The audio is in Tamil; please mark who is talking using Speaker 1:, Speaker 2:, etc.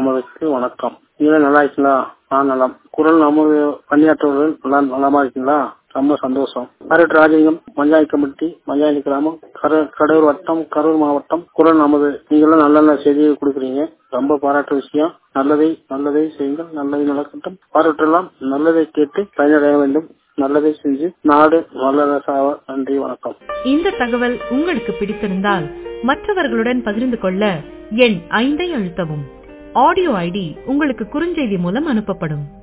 Speaker 1: நமதுக்கு வணக்கம் நீங்க நல்லா இருக்கீங்களா நான் நலம் குரல் நமது பணியாற்றுவர்கள் நல்லா நலமா இருக்கீங்களா ரொம்ப சந்தோஷம் கரட் ராஜலிங்கம் பஞ்சாயத்து கமிட்டி பஞ்சாயத்து கிராமம் கர கடலூர் வட்டம் கரூர் மாவட்டம் குரல் நமது நீங்களும் நல்ல நல்ல செய்தியை கொடுக்குறீங்க ரொம்ப பாராட்டு விஷயம் நல்லதை நல்லதை செய்யுங்கள் நல்லதை நடக்கட்டும் பாராட்டெல்லாம் நல்லதை கேட்டு பயனடைய வேண்டும் நல்லதை செஞ்சு நாடு வல்லரசாக நன்றி வணக்கம்
Speaker 2: இந்த தகவல் உங்களுக்கு பிடித்திருந்தால் மற்றவர்களுடன் பகிர்ந்து கொள்ள எண் ஐந்தை அழுத்தவும் ஆடியோ ஐடி உங்களுக்கு குறுஞ்செய்தி மூலம் அனுப்பப்படும்